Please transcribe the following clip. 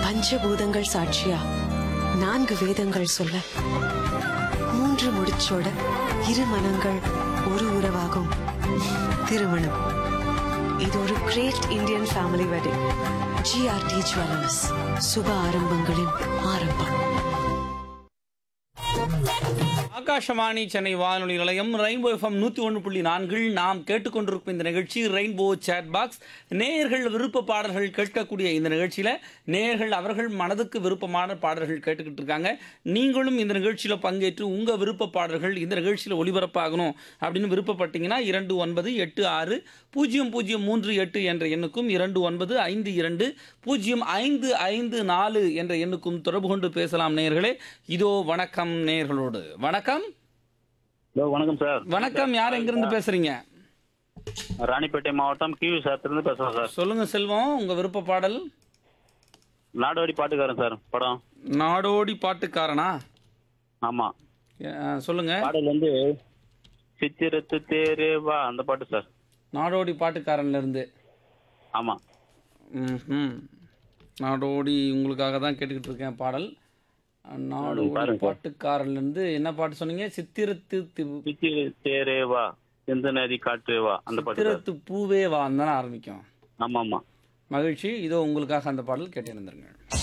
பஞ்சபூதங்கள் சாட்சியா நான்கு வேதங்கள் சொல்ல மூன்று முடிச்சோட இரு மனங்கள் ஒரு உறவாகும் திருமணம் இது ஒரு great Indian family wedding GRT jewellers சுப ஆரம்பங்களின் ஆரம்பம் ஆகாஷவாணி சென்னை வானொலி நிலையம் ரெயின்போ எஃப்எம் நூற்றி ஒன்று புள்ளி நான்கில் நாம் கேட்டுக்கொண்டிருக்கும் இந்த நிகழ்ச்சி ரெயின்போ சேட் பாக்ஸ் நேயர்கள் விருப்ப பாடல்கள் கேட்கக்கூடிய இந்த நிகழ்ச்சியில் நேயர்கள் அவர்கள் மனதுக்கு விருப்பமான பாடல்கள் கேட்டுக்கிட்டு இருக்காங்க நீங்களும் இந்த நிகழ்ச்சியில் பங்கேற்று உங்கள் விருப்ப பாடல்கள் இந்த நிகழ்ச்சியில் ஒளிபரப்பாகணும் அப்படின்னு விருப்பப்பட்டீங்கன்னா இரண்டு ஒன்பது எட்டு ஆறு பூஜ்ஜியம் பூஜ்ஜியம் மூன்று எட்டு என்ற எண்ணுக்கும் இரண்டு ஒன்பது ஐந்து இரண்டு பூஜ்ஜியம் ஐந்து ஐந்து நாலு என்ற எண்ணுக்கும் தொடர்பு கொண்டு பேசலாம் நேயர்களே இதோ வணக்கம் நேயர்களோடு வணக்கம் ஹலோ வணக்கம் சார் வணக்கம் யார் எங்கிருந்து பேசுறீங்க ராணிப்பேட்டை மாவட்டம் கிவி சாத்திலிருந்து பேசுறேன் சார் சொல்லுங்க செல்வம் உங்க விருப்ப பாடல் நாடோடி பாட்டுக்காரன் சார் படம் நாடோடி பாட்டுக்காரனா ஆமா அஹ், சொல்லுங்க பாடல் வந்து சித்திரத்து தேரே வா அந்த பாட்டு சார் நாடோடி பாட்டுக்காரன்ல இருந்து ஆமா ம்ஹும். நாடோடி உங்களுக்காக தான் கேட்டுக்கிட்டு இருக்கேன் பாடல் அஹ், நாடோடி பாருங்க. பாட்டுக்காரன்ல இருந்து என்ன பாட்டு சொன்னீங்க சித்திரத்து தி- சித்திர தேரே வா எந்த நதி காற்றே வா அந்த பாட்டு சார் சித்திரத்து பூவே வா தானே ஆரம்பிக்கும் ஆமா ஆமா மகிழ்ச்சி இதோ உங்களுக்காக அந்த பாடல் கேட்டிருந்துருங்க